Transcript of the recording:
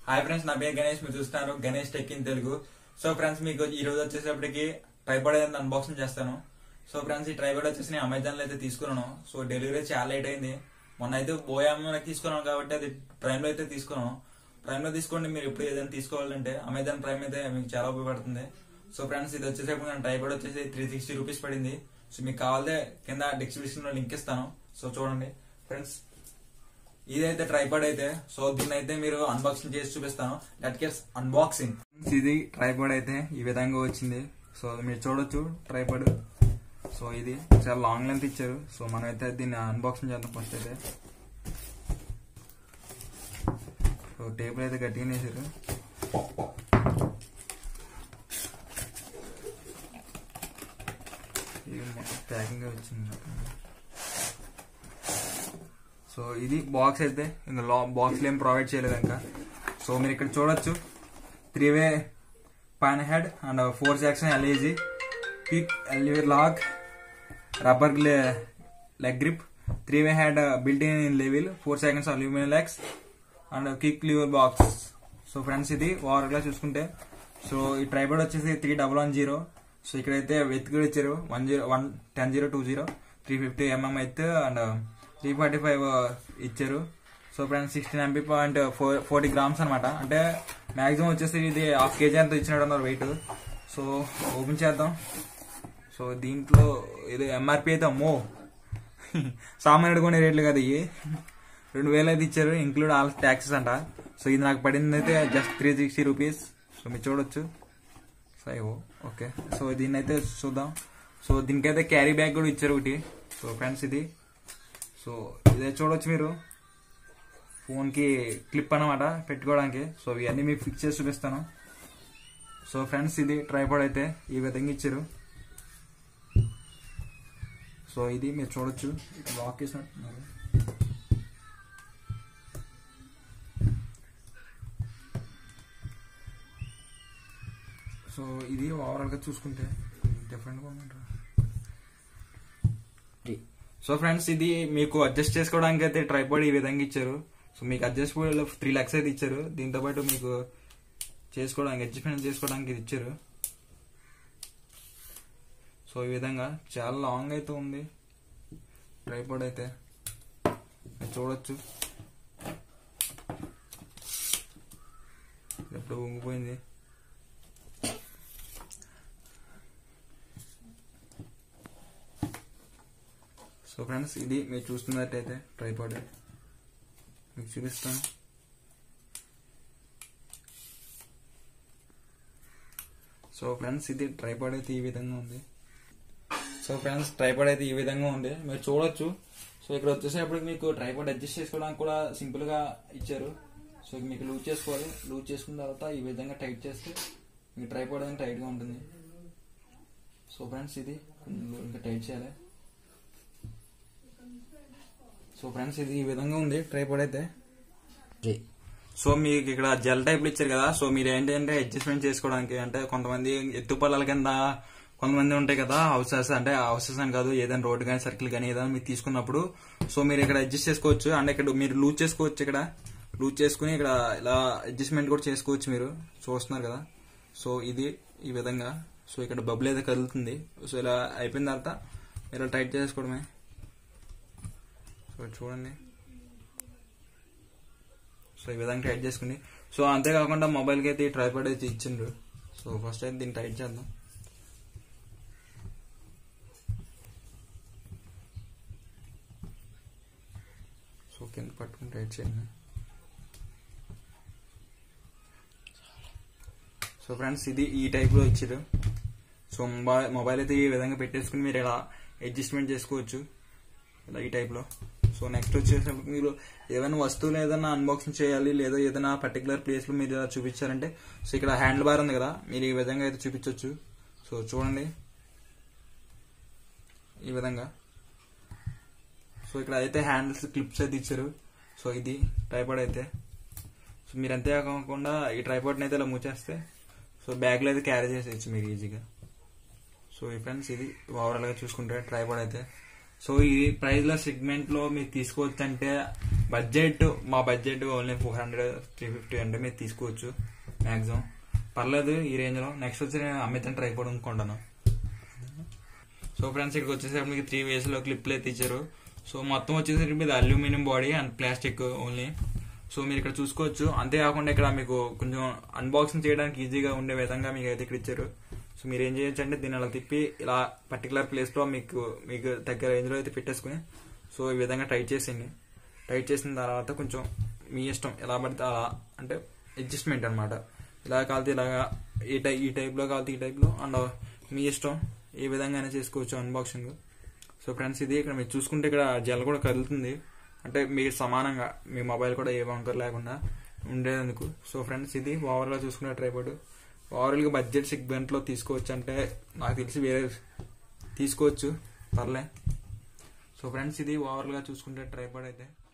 hi friends నా పేరు గణేష్ మీరు చూస్తున్నారు Ganesh tech in Telugu so friends మీకు ఈ రోజు వచ్చేసప్పటికి ట్రైపాడ్ అయితే అన్బాక్సింగ్ చేస్తాను సో ఫ్రెండ్స్ ఈ ట్రైపాడ్ వచ్చేసి నేను అమెజాన్ లో అయితే తీసుకున్నాను సో డెలివరీ చాలా లేట్ అయింది మొన్న అయితే బోయామ్లో తీసుకున్నాను కాబట్టి అది ప్రైమ్ లో అయితే తీసుకున్నాను ప్రైమ్ లో తీసుకోండి మీరు ఎప్పుడు ఏదైనా తీసుకోవాలంటే అమెజాన్ ప్రైమ్ అయితే మీకు చాలా ఉపయోగపడుతుంది సో ఫ్రెండ్స్ ఇది వచ్చేసరికి నేను ట్రైపాడ్ వచ్చేసి త్రీ సిక్స్టీ రూపీస్ పడింది సో మీకు కావాలంటే కింద డిస్క్రిప్షన్ లో లింక్ ఇస్తాను సో చూడండి ఫ్రెండ్స్ ఇదైతే ట్రైపాడ్ అయితే సో దీన్ని అయితే మీరు అన్బాక్సింగ్ చేసి చూపిస్తాను దట్ కేస్ అన్బాక్సింగ్ ఇది ట్రైపాడ్ అయితే ఈ విధంగా వచ్చింది సో మీరు చూడొచ్చు ట్రైపాడ్ సో ఇది చాలా లాంగ్ లెంత్ ఇచ్చారు సో మనం అయితే దీన్ని అన్బాక్సింగ్ చేద్దాం ఫస్ట్ అయితే సో టేబుల్ అయితే గట్టిగా వేసారు ఇది ప్యాకింగ్ వచ్చింది సో ఇది బాక్స్ అయితే ఇంకా బాక్స్ ఏం ప్రొవైడ్ చేయలేదు ఇంకా సో మీరు ఇక్కడ చూడొచ్చు three way pan head and four section LAG pick LV lock rubber leg grip three way head built in level four seconds aluminium legs and kick lever box so friends ఇది overall గా చూసుకుంటే so ఈ tripod వచ్చేసి three double one zero so ఇక్కడైతే వెత్ కూడా ఇచ్చారు one zero one ten zero two zero three fifty mm అయితే అండ్ త్రీ ఫార్టీ ఫైవ్ ఇచ్చారు so friends sixteen MP point four forty grams అనమాట అంటే మాక్సిమం వచ్చేసి ఇది హాఫ్ కేజీ అంత ఇచ్చినట్టు ఉన్నారు వెయిట్ సో ఓపెన్ చేద్దాం సో దీంట్లో ఇది ఎంఆర్పి అయితే అమ్మో సామాన్యుడు కొనే రేట్లు కదా ఇవి రెండు వేలు అయితే ఇచ్చారు ఇంక్లూడ్ ఆల్ ట్యాక్సెస్ అంట సో ఇది నాకు పడింది అయితే just three sixty rupees so మీరు చూడొచ్చు సైవో ఓకే సో దీన్ని అయితే చూద్దాం సో దీనికైతే క్యారీ బ్యాగ్ కూడా ఇచ్చారు ఒకటి సో ఫ్రెండ్స్ ఇది సో ఇదే చూడొచ్చు మీరు ఫోన్కి క్లిప్ అనమాట పెట్టుకోవడానికి సో ఇవన్నీ మీకు ఫిక్స్ చేసి చూపిస్తాను సో ఫ్రెండ్స్ ఇది ట్రైపాడ్ అయితే ఈ విధంగా ఇచ్చారు సో ఇది మీరు చూడొచ్చు లాక్ చేసినట్టున్నారు సో ఇది ఓవరాల్ గా చూసుకుంటే డిఫరెంట్ గా ఉందంటారా సో ఫ్రెండ్స్ ఇది మీకు అడ్జస్ట్ చేసుకోవడానికి అయితే ట్రైపాడ్ ఈ విధంగా ఇచ్చారు సో మీకు అడ్జస్టబుల్ త్రీ లాక్స్ అయితే ఇచ్చారు దీంతో పాటు మీకు చేసుకోవడానికి అడ్జస్ట్మెంట్ చేసుకోవడానికి ఇది ఇచ్చారు సో ఈ విధంగా చాలా లాంగ్ అయితే ఉంది ట్రైపాడ్ అయితే మీరు చూడొచ్చు ఎప్పుడు ఉంగిపోయింది సో ఫ్రెండ్స్ ఇది మీరు చూస్తున్నట్టయితే ట్రైపాడ్ మీకు చూపిస్తాను సో ఫ్రెండ్స్ ఇది ట్రైపాడ్ అయితే ఈ విధంగా ఉంది సో ఫ్రెండ్స్ ట్రైపాడ్ అయితే ఈ విధంగా ఉంది మీరు చూడొచ్చు సో ఇక్కడ వచ్చేసేపటికి మీకు ట్రైపాడ్ అడ్జస్ట్ చేసుకోవడానికి కూడా సింపుల్ గా ఇచ్చారు సో మీకు లూజ్ చేసుకోవాలి లూజ్ చేసుకున్న తర్వాత ఈ విధంగా టైట్ చేస్తే మీకు ట్రైపాడ్ అనేది టైట్ గా ఉంటుంది సో ఫ్రెండ్స్ ఇది ఇంకా టైట్ చేయాలి సో ఫ్రెండ్స్ ఇది ఈ విధంగా ఉంది ట్రైపాడ్ అయితే సో మీకు ఇక్కడ జెల్ టైప్ ఇచ్చారు కదా సో మీరు ఏంటంటే అడ్జస్ట్మెంట్ చేసుకోవడానికి అంటే కొంతమంది ఎత్తు పొలాల కింద కొంతమంది ఉంటాయి కదా హౌసెస్ అంటే హౌసెస్ అని కాదు ఏదైనా రోడ్ కానీ సర్కిల్ కానీ ఏదైనా మీరు తీసుకున్నప్పుడు సో మీరు ఇక్కడ అడ్జస్ట్ చేసుకోవచ్చు అంటే ఇక్కడ మీరు లూజ్ చేసుకోవచ్చు ఇక్కడ లూజ్ చేసుకుని ఇక్కడ ఇలా అడ్జస్ట్మెంట్ కూడా చేసుకోవచ్చు మీరు చూస్తున్నారు కదా సో ఇది ఈ విధంగా సో ఇక్కడ బబుల్ అయితే కదులుతుంది సో ఇలా అయిపోయిన తర్వాత ఇలా టైట్ చేసుకోవడమే సో చూడండి సో ఈ విధంగా టైట్ చేసుకుని సో అంతేకాకుండా మొబైల్కి అయితే ట్రైపాడ్ అయితే ఇచ్చిండ్రు సో ఫస్ట్ అయితే దీన్ని టైట్ చేద్దాం సో కింద పట్టుకుని టైట్ చేయండి సో ఫ్రెండ్స్ ఇది ఈ టైప్లో ఇచ్చారు సో మొబైల్ మొబైల్ అయితే ఈ విధంగా పెట్టేసుకుని మీరు ఇలా అడ్జస్ట్మెంట్ చేసుకోవచ్చు ఇలా ఈ టైప్లో సో నెక్స్ట్ వచ్చేసరికి మీరు ఏదైనా వస్తువులు ఏదైనా అన్బాక్సింగ్ చేయాలి లేదా ఏదైనా పర్టికులర్ ప్లేస్లో మీరు ఇలా చూపించారంటే సో ఇక్కడ హ్యాండిల్ బార్ ఉంది కదా మీరు ఈ విధంగా అయితే చూపించవచ్చు సో చూడండి ఈ విధంగా సో ఇక్కడ అయితే హ్యాండిల్స్ క్లిప్స్ అయితే ఇచ్చారు సో ఇది ట్రైపాడ్ అయితే సో మీరు అంతే కాకుండా ఈ ట్రైపాడ్ని అయితే ఇలా మూచేస్తే సో బ్యాగ్లో అయితే క్యారీ చేసేయచ్చు మీరు ఈజీగా సో ఈ ఫ్రెండ్స్ ఇది ఓవరాల్గా చూసుకుంటే ట్రైపాడ్ అయితే సో ఈ ప్రైస్ లో సెగ్మెంట్ లో మీరు తీసుకోవచ్చు అంటే బడ్జెట్ మా budget only four hundred three fifty అంటే మీరు తీసుకోవచ్చు మాక్సిమం పర్లేదు ఈ రేంజ్ లో నెక్స్ట్ వచ్చి నేను అమితం ట్రైపోర్డ్ అనుకుంటాను సో ఫ్రెండ్స్ ఇక్కడికి వచ్చేసరికి మీకు త్రీ వేస్ లో క్లిప్లు అయితే ఇచ్చారు సో మొత్తం వచ్చేసరికి మీద aluminium body and plastic only so మీరు ఇక్కడ చూసుకోవచ్చు అంతేకాకుండా ఇక్కడ మీకు కొంచెం అన్బాక్సింగ్ చేయడానికి ఈజీగా ఉండే విధంగా మీకు అయితే ఇక్కడ ఇచ్చారు సో మీరు ఏం చేయొచ్చు అంటే దీన్ని అలా తిప్పి ఇలా పర్టికులర్ ప్లేస్ లో మీకు మీకు దగ్గర రేంజ్ లో అయితే పెట్టేసుకుని సో ఈ విధంగా టైట్ చేసింది టైట్ చేసిన తర్వాత కొంచెం మీ ఇష్టం ఎలా పడితే అలా అంటే అడ్జస్ట్మెంట్ అనమాట ఇలా కాలితే ఇలాగా ఈ టై ఈ టైప్ లో కాలితే ఈ టైప్ లో అండ్ మీ ఇష్టం ఏ విధంగా చేసుకోవచ్చు అన్బాక్సింగ్ సో ఫ్రెండ్స్ ఇది ఇక్కడ మీరు చూసుకుంటే ఇక్కడ జెల్ కూడా కదులుతుంది అంటే మీరు సమానంగా మీ మొబైల్ కూడా ఏ వంకర్ లేకుండా ఉండేందుకు సో ఫ్రెండ్స్ ఇది ఓవరాల్ గా చూసుకునే ట్రైపాడ్ ఓవరాల్ గా బడ్జెట్ సెగ్మెంట్ లో తీసుకోవచ్చు అంటే నాకు తెలిసి వేరే తీసుకోవచ్చు పర్లే సో ఫ్రెండ్స్ ఇది ఓవరాల్ గా చూసుకుంటే ట్రైపాడ్ అయితే